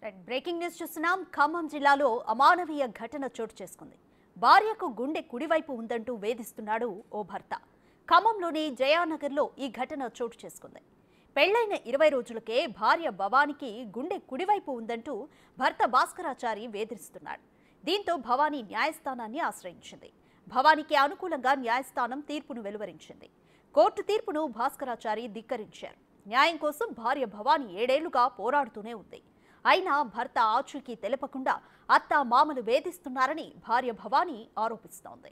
right breaking news చూస్తున్నాం ఖమ్మం జిల్లాలో అమానవీయ ఘటన చోటు చేసుకుంది భార్యకు గుండె కుడివైపు ఉందంటూ వేధిస్తున్నాడు ఓ భర్త ఖమ్మంలోని జయానగర్లో ఈ ఘటన చోటు చేసుకుంది పెళ్లైన ఇరవై రోజులకే భార్య భవానికి గుండె కుడివైపు ఉందంటూ భర్త భాస్కరాచారి వేధిస్తున్నాడు దీంతో భవానీ న్యాయస్థానాన్ని ఆశ్రయించింది భవానికి అనుకూలంగా న్యాయస్థానం తీర్పును వెలువరించింది కోర్టు తీర్పును భాస్కరాచారి ధిక్కరించారు న్యాయం కోసం భార్య భవానీ ఏడేళ్లుగా పోరాడుతూనే ఉంది అయినా భర్త ఆచూకీ తెలపకుండా అత్త మామలు వేధిస్తున్నారని భార్య భవానీ ఆరోపిస్తోంది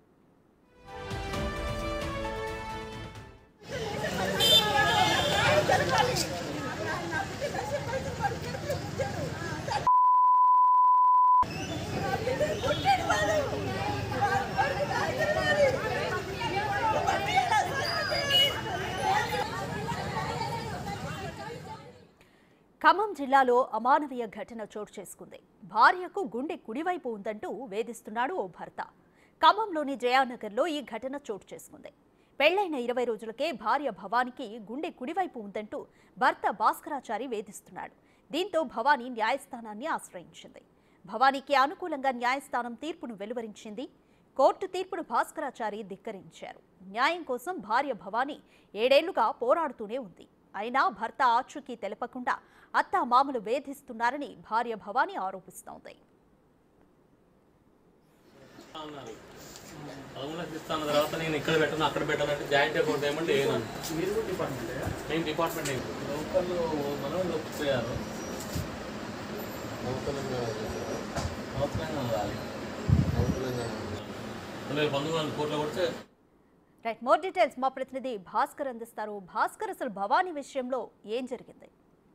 ఖమ్మం జిల్లాలో అమానవీయ ఘటన చోటు చేసుకుంది భార్యకు గుండె కుడివైపు ఉందంటూ వేధిస్తున్నాడు ఓ భర్త ఖమ్మంలోని జయానగర్లో ఈ ఘటన చోటు చేసుకుంది పెళ్లైన ఇరవై రోజులకే భార్య భవానికి గుండె కుడివైపు ఉందంటూ భర్త భాస్కరాచారి వేధిస్తున్నాడు దీంతో భవానీ న్యాయస్థానాన్ని ఆశ్రయించింది భవానీకి అనుకూలంగా న్యాయస్థానం తీర్పును వెలువరించింది కోర్టు తీర్పును భాస్కరాచారి ధిక్కరించారు న్యాయం కోసం భార్య భవానీ ఏడేళ్లుగా పోరాడుతూనే ఉంది అయినా భర్త ఆచూకీ తెలపకుండా అత్త మామలు వేధిస్తున్నారని భార్య భవానీ ఆరోపిస్తోంది అన్నారు పదమూడు లక్షలు ఇస్తాను తర్వాత నేను ఇక్కడ పెట్టను అక్కడ పెట్టాలంటే జాయింట్ అకౌంట్ ఏమంటే ఏనను మీరు కూడా డిపార్ట్మెంటే నేను డిపార్ట్మెంట్ నేను లోకల్ మనోళ్ళు ఒప్పుకోయారు అవసరంగా ఉండాలి రెండు పంతొమ్మిది వందల కోట్లు కొడితే రైట్ మోర్ డీటెయిల్స్ మా ప్రతినిధి భాస్కర్ అందిస్తారు భాస్కర్ అసలు భవానీ విషయంలో ఏం జరిగింది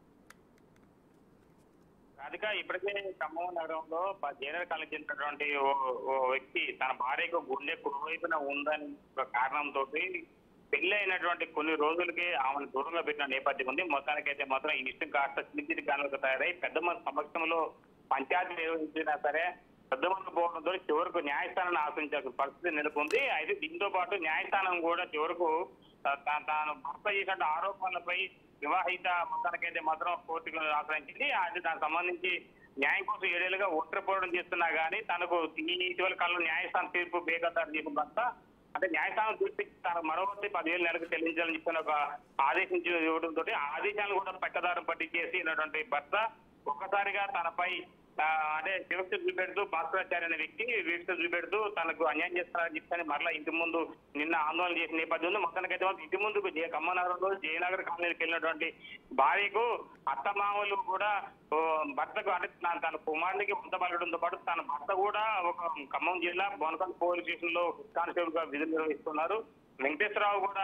రాధిక ఇప్పటికే ఖమ్మం నగరంలో ప- జేనర్ కాలేజ్ చెందినటువంటి ఓ- ఓ వ్యక్తి తన భార్యకు గుండె కుడివైపున ఉందని ఒక కారణంతో పెళ్లి అయినటువంటి కొన్ని రోజులకి ఆమెను దూరంగా పెట్టిన నేపథ్యం ఉంది మొత్తానికైతే మాత్రం ఈ విషయం కాస్త చిన్న చిన్న కారణాలకు తయారై పెద్ద మంది సమక్షంలో పంచాయతీ నిర్వహించినా సరే పెద్ద మంది పోవడంతో చివరకు న్యాయస్థానాన్ని ఆశ్రయించాల్సిన పరిస్థితి నెలకొంది అయితే దీంతో పాటు న్యాయస్థానం కూడా చివరకు తా- తా- తాను భర్త చేసిన ఆరోపణలపై వివాహిత మొత్తానికైతే మాత్రం కోర్టుకు ఆశ్రయించింది అది దానికి సంబంధించి న్యాయం కోసం ఏడేళ్లుగా ఒంటరి పోవడం చేస్తున్నా గానీ తనకు ఈ ఇటీవల కాలంలో న్యాయస్థానం తీర్పు బేఖతారు చేసిన భర్త అంటే న్యాయస్థానం తీర్పు ఇచ్చి తన మరొకటి పదివేల నెలకు చెల్లించాలని చెప్పిన ఒక ఆదేశించి ఇవ్వడంతో ఆదేశాలను కూడా పక్కదారం పట్టించేసినటువంటి భర్త ఒక్కసారిగా తనపై ఆ, అంటే వివక్ష చూపెడుతూ భాస్కరాచార్య అనే వ్యక్తి వివక్ష చూపెడుతూ తనకు అన్యాయం చేస్తారని చెప్పని మరలా ఇంటి ముందు నిన్న ఆందోళన చేసిన నేపథ్యంలో మొత్తానికైతే మాత్రం ఇంటి ముందుకు జే కమ్మనగరంలో జయనగర్ కాలనీకి వెళ్ళినటువంటి భార్యకు అత్తమామలు కూడా ఓ, భర్తకు అంటే తన- తన కుమారునికి వంత పలకడంతో పాటు తన భర్త కూడా ఒక ఖమ్మం జిల్లా బోనకల్ పోలీస్ స్టేషన్ లో కానిస్టేబుల్ గా విధులు నిర్వహిస్తున్నారు వెంకటేశ్వరరావు కూడా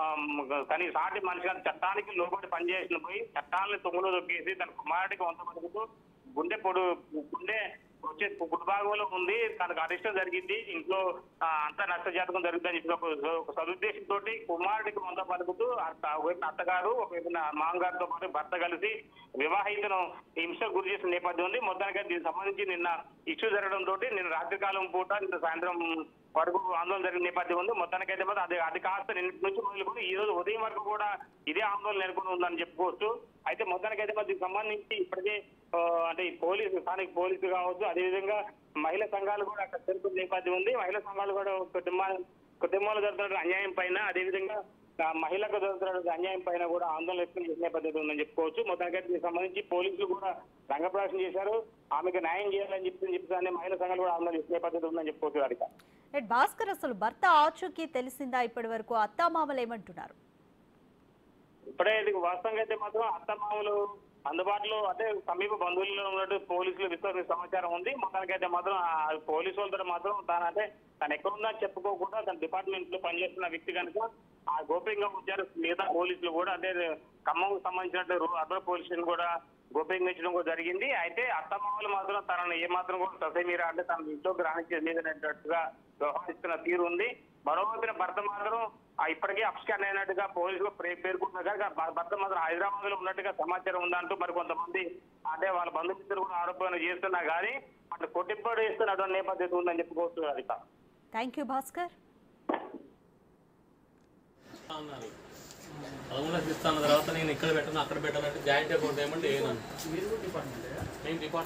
తన సాటి మనిషిగా చట్టానికి లోబడి పనిచేసిన పోయి చట్టాలను తొమ్మిదిలో దొక్కేసి తన కుమారుడికి వంత పలుకుతూ గుండె పొడు గుండె వచ్చే పుట్టు భాగంలో ఉంది తనకు అరిష్టం జరిగింది ఇంట్లో ఆ, అంతా నష్టజాతకం జరుగుతుందని చెప్పి ఒక ఒక సదుద్దేశంతో కుమారుడికి వంద పలుకుతూ అత్త ఒకవైపు అత్తగారు ఒకవైపున మామగారితో పాటు భర్త కలిసి వివాహితను హింసకు గురి చేసిన నేపథ్యం ఉంది మొత్తానికి దీనికి సంబంధించి నిన్న ఇష్యూ జరగడంతో నిన్న రాత్రికాలం పూట నిన్న సాయంత్రం వరకు ఆందోళన జరిగిన నేపథ్యం ఉంది మొత్తానికైతే మాత్రం అది అది కాస్త నిన్నటి నుంచి మొదలుకొని ఈ రోజు ఉదయం వరకు కూడా ఇదే ఆందోళన నెలకొని ఉందని చెప్పుకోవచ్చు అయితే మొత్తానికైతే మరి దీనికి సంబంధించి ఇప్పటికే ఆ, అంటే ఈ పోలీసు స్థానిక పోలీసు కావచ్చు అదేవిధంగా మహిళా సంఘాలు కూడా అక్కడ జరుగుతున్న నేపథ్యం ఉంది మహిళా సంఘాలు కూడా కుటుంబ కుటుంబాలు జరుగుతున్న అన్యాయం పైన అదేవిధంగా ఆ, మహిళలకు జరుగుతున్న అన్యాయం పైన కూడా ఆందోళన వ్యక్తం చేసిన పద్ధతి ఉందని చెప్పుకోవచ్చు మొత్తానికైతే దీనికి సంబంధించి పోలీసులు కూడా రంగప్రవేశం చేశారు ఆమెకు న్యాయం చేయాలని చెప్పి చెప్పి మహిళా సంఘాలు కూడా ఆందోళన చేసిన పద్ధతి ఉందని చెప్పుకోవచ్చు రాధిక రైట్ భాస్కర్ అసలు భర్త ఆచూకీ తెలిసిందా ఇప్పటి వరకు అత్త మామలు ఏమంటున్నారు ఇప్పుడే ఇది వాస్తవంగా అయితే మాత్రం అత్తమామలు అందుబాటులో అంటే సమీప బంధువుల్లో ఉన్నట్టు పోలీసులు విశ్వాస సమాచారం ఉంది మొత్తానికైతే మాత్రం ఆ పోలీసు వాళ్ళతో మాత్రం తాను అంటే తను ఎక్కడ ఉందా చెప్పుకోకుండా తన డిపార్ట్మెంట్ లో పనిచేస్తున్న వ్యక్తి కనుక ఆ గోప్యంగా ఉంచారు మిగతా పోలీసులు కూడా అంటే ఖమ్మం సంబంధించినట్టు అర్బన్ పోలీస్ స్టేషన్ కూడా గోప్యంగా ఉంచడం కూడా జరిగింది అయితే అత్తమామలు మాత్రం తనను ఏమాత్రం కూడా ససేమీరా అంటే తన ఇంట్లోకి రాణించేది లేదనేటట్టుగా వ్యవహరిస్తున్న తీరు ఉంది మరోవైపున భర్త మాత్రం ఆ ఇప్పటికే అప్స్కాన్ అయినట్టుగా పోలీసులు ప్రే- పేర్కొంటున్నారు కనుక భ- భర్త మాత్రం హైదరాబాద్ లో ఉన్నట్టుగా సమాచారం ఉందంటూ మరి కొంతమంది అంటే వాళ్ళ బంధుమిత్రులు కూడా ఆరోపణలు చేస్తున్నా కానీ అటు కొట్టింపడి చేస్తున్నటువంటి నేపథ్యం ఉందని చెప్పుకోవచ్చు అది థ్యాంక్ యూ భాస్కర్ అన్నారు పదమూడు లక్షలు ఇస్తాను తర్వాత నేను ఇక్కడ పెట్టను అక్కడ పెట్టాలంటే జాయింట్ అకౌంట్ ఏమంటే ఏనను మీరు కూడా డిపార్ట్మెంటే నేను డిపార్ట్మెంట్